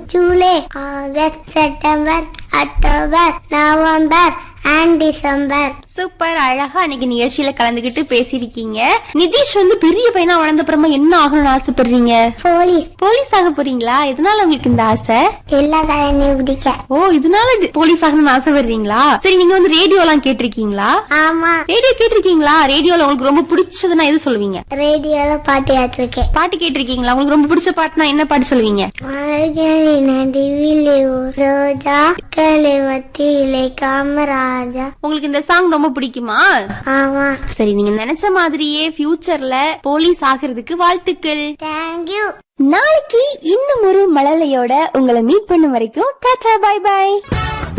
July August September October November and December super அழகா அன்னைக்கு நிகழ்ச்சியில கலந்துகிட்டு பேசியிருக்கீங்க நிதிஷ் வந்து பெரிய பையனா வளர்ந்த அப்புறமா என்ன ஆகணும்னு ஆசைப்படுறீங்க போலீஸ் போலீஸ் ஆக போறீங்களா எதனால உங்களுக்கு இந்த ஆசை எல்லா கலைஞரையும் பிடிக்க ஓ இதனால டி- போலீஸ் ஆகணும்னு ஆசைப்படுறீங்களா சரி நீங்க வந்து ரேடியோ எல்லாம் கேட்டிருக்கீங்களா ஆமா ரேடியோ கேட்டிருக்கீங்களா ரேடியோல உங்களுக்கு ரொம்ப பிடிச்சதுன்னா எது சொல்லுவீங்க ரேடியோல பாட்டு கேட்டிருக்கேன் பாட்டு கேட்டிருக்கீங்களா உங்களுக்கு ரொம்ப பிடிச்ச பாட்டுனா என்ன பாட்டு சொல்லுவீங்க மரகரி நடுவிலே ஒரு ரோஜா கலைவத்திலே காமராஜா உங்களுக்கு இந்த சாங் ரொம்ப பிடிக்குமா ஆமா சரி நீங்க நினைச்ச மாதிரியே ஃபியூச்சர்ல போலீஸ் ஆகிறதுக்கு வாழ்த்துக்கள் தேங்க்யூ நாளைக்கு இன்னும் ஒரு மழலையோட உங்களை மீட் பண்ணும் வரைக்கும் டாடா பை பை